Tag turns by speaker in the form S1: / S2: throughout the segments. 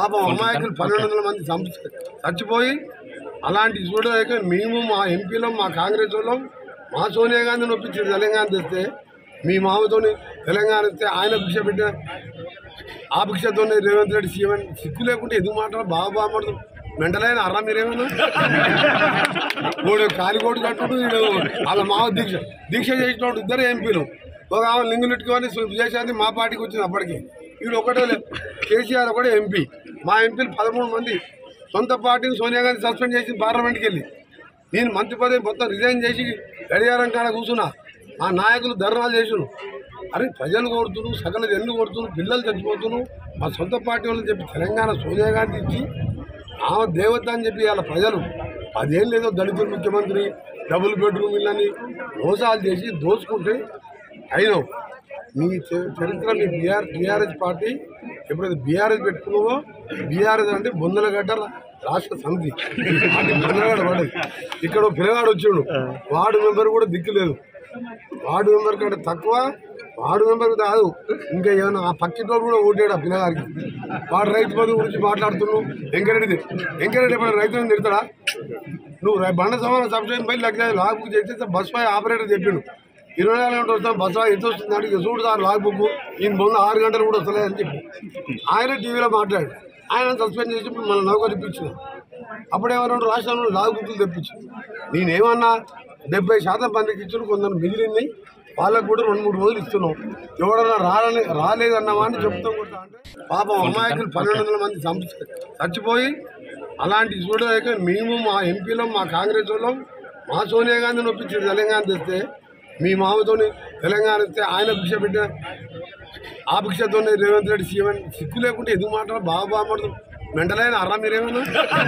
S1: పాపం అమాయకులు పన్నెండు వందల మంది చంపి చచ్చిపోయి అలాంటి చూడలేక మేము మా ఎంపీలం మా కాంగ్రెస్ వాళ్ళం మా సోనియా గాంధీని ఒప్పించి తెలంగాణ తెస్తే మీ మామతోని తెలంగాణ ఇస్తే ఆయన భిక్ష పెట్టిన ఆ భిక్షతోనే రేవంత్ రెడ్డి సీఎం అని సిక్కు లేకుంటే ఎందుకు మాట్లాడు బాగా బాగుపడదు మెంటలైన అర్రా మీరేమన్నా వాడు కాలికోటు కట్టుడు వీడు వాళ్ళ మావ దీక్ష దీక్ష చేసినోడు ఇద్దరు ఎంపీలు ఒక ఆమె లింగులెట్టుకొని విజయశాంతి మా పార్టీకి వచ్చింది అప్పటికి వీడు ఒకటే లే- కేసీఆర్ ఒకటే ఎంపీ మా ఎంపీలు పదమూడు మంది సొంత పార్టీని సోనియా గాంధీ సస్పెండ్ చేసి పార్లమెంట్కి వెళ్ళి నేను మంత్రి పదవి మొత్తం రిజైన్ చేసి గడియారం కాడ కూర్చున్నా మా నాయకులు ధర్నాలు చేసును అరే ప్రజలు కొడుతున్నారు సకల ఎన్ను కొడుతున్నారు పిల్లలు చచ్చిపోతున్నారు మా సొంత పార్టీ వాళ్ళని చెప్పి తెలంగాణ సోనియా గాంధీ ఇచ్చి ఆమె దేవత అని చెప్పి వాళ్ళ ప్రజలు అదేం లేదో దళితులు ముఖ్యమంత్రి డబుల్ బెడ్రూమ్ ఇళ్ళని మోసాలు చేసి దోచుకుంటే అయినావు నీ చ- చరిత్ర నీ బీఆర్ బీఆర్ఎస్ పార్టీ ఎప్పుడైతే బీఆర్ఎస్ పెట్టుకున్నావో బీఆర్ఎస్ అంటే బొందలగడ్డ రాష్ట్ర సమితి అది బొందలగడ్డ పడదు ఇక్కడ ఓ పిల్లగాడు వచ్చిండు వార్డు మెంబర్ కూడా దిక్కులేదు వార్డు మెంబర్ కంటే తక్కువ వార్డు మెంబర్ కాదు ఇంకా ఏమైనా ఆ పక్కింటి వాడు కూడా ఓటాడు ఆ పిల్లగారికి వాడు రైతు బంధు గురించి మాట్లాడుతున్నావు వెంకరెడ్డి వెంకరెడ్డి ఎప్పుడు రైతులను తిడతాడా నువ్వు రై- బండ సమాన సబ్సిడీ పై లక్ష లాగ్ బుక్ చేస్తే బస్ పై ఆపరేటర్ చెప్పిండు ఇరవై నాలుగు గంటలు వస్తాం బస్ ఎంత వస్తుంది అంటే ఇక చూడు సార్ లాగ్ బుక్ ఈయన ముందు ఆరు గంటలు కూడా వస్తలేదని చెప్పి ఆయన టీవీలో మాట్లాడు ఆయన సస్పెండ్ చేసి ఇప్పుడు మన నౌకరు ఇప్పించిన అప్పుడేమన్నా రాష్ట్రంలో లాగ్ బుక్లు తెప్పించు నేనేమన్నా డెబ్బై శాతం మందికి ఇచ్చిన కొందరు మిగిలింది వాళ్ళకు కూడా రెండు మూడు రోజులు ఇస్తున్నాం ఎవడన్నా రాలని రాలేదన్నావా అని చెప్తాం కూడా అంటే పాపం అమాయకులు పన్నెండు వందల మంది చంపి చచ్చిపోయి అలాంటి చూడలేక మేము మా ఎంపీలం మా కాంగ్రెస్ వాళ్ళం మా సోనియా గాంధీని ఒప్పించి తెలంగాణ తెస్తే మీ మామతోని తెలంగాణ ఇస్తే ఆయన భిక్ష పెట్టిన ఆ భిక్షతోనే రేవంత్ రెడ్డి సీఎం అని సిక్కు లేకుంటే ఎందుకు మాట్లాడు బాగా బాగుపడదు మెంటలైన అర్రా మీరేమన్నా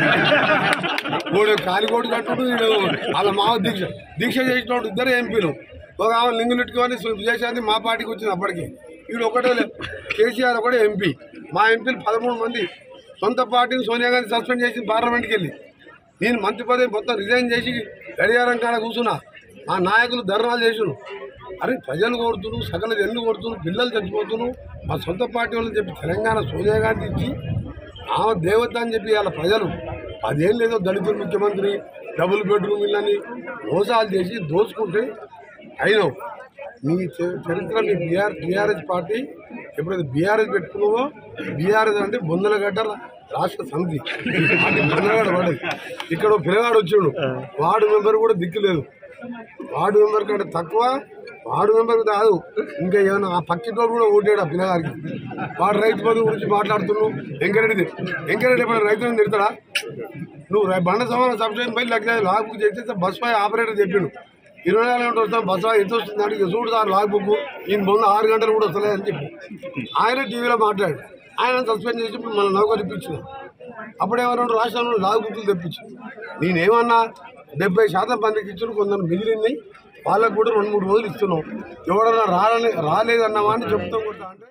S1: వాడు కాలికోటు కట్టుడు వీడు వాళ్ళ మావ దీక్ష దీక్ష చేసినోడు ఇద్దరు ఎంపీలు ఒక ఆమె లింగులెట్టుకొని విజయశాంతి మా పార్టీకి వచ్చింది అప్పటికి వీడు ఒకటే లే- కేసీఆర్ ఒకటే ఎంపీ మా ఎంపీలు పదమూడు మంది సొంత పార్టీని సోనియా గాంధీ సస్పెండ్ చేసి పార్లమెంట్కి వెళ్ళి నేను మంత్రి పదవి మొత్తం రిజైన్ చేసి గడియారం కాడ కూర్చున్నా మా నాయకులు ధర్నాలు చేసును అరే ప్రజలు కొడుతున్నారు సకల ఎన్ను కొడుతున్నారు పిల్లలు చచ్చిపోతున్నారు మా సొంత పార్టీ వాళ్ళని చెప్పి తెలంగాణ సోనియా గాంధీ ఇచ్చి ఆమె దేవత అని చెప్పి వాళ్ళ ప్రజలు అదేం లేదో దళితులు ముఖ్యమంత్రి డబుల్ బెడ్రూమ్ ఇళ్ళని మోసాలు చేసి దోచుకుంటే అయినావు నీ చ- చరిత్ర నీ బీఆర్ బీఆర్ఎస్ పార్టీ ఎప్పుడైతే బీఆర్ఎస్ పెట్టుకున్నావో బీఆర్ఎస్ అంటే బొందలగడ్డ రాష్ట్ర సమితి అది బొందలగడ్డ పడదు ఇక్కడ ఓ పిల్లగాడు వచ్చిండు వార్డు మెంబర్ కూడా దిక్కులేదు వార్డు మెంబర్ కంటే తక్కువ వార్డు మెంబర్ కాదు ఇంకా ఏమైనా ఆ పక్కింటి వాడు కూడా ఓటాడు ఆ పిల్లగారికి వాడు రైతు బంధు గురించి మాట్లాడుతున్నావు వెంకరెడ్డి వెంకరెడ్డి ఎప్పుడు రైతులను తిడతాడా నువ్వు రై- బండ సమాన సబ్సిడీ పై లక్ష లాగ్ బుక్ చేస్తే బస్ పై ఆపరేటర్ చెప్పిండు ఇరవై నాలుగు గంటలు వస్తాం బస్ ఎంత వస్తుంది అంటే ఇక చూడు సార్ లాగ్ బుక్ ఈయన ముందు ఆరు గంటలు కూడా వస్తలేదని చెప్పి ఆయన టీవీలో మాట్లాడు ఆయన సస్పెండ్ చేసి ఇప్పుడు మన నౌకరు ఇప్పించిన అప్పుడేమన్నా రాష్ట్రంలో లాగ్ బుక్లు తెప్పించు నేనేమన్నా డెబ్బై శాతం మందికి ఇచ్చిన కొందరు మిగిలింది వాళ్ళకు కూడా రెండు మూడు రోజులు ఇస్తున్నాం ఎవడన్నా రాలని రాలేదన్నావా అని చెప్తాం కూడా అంటే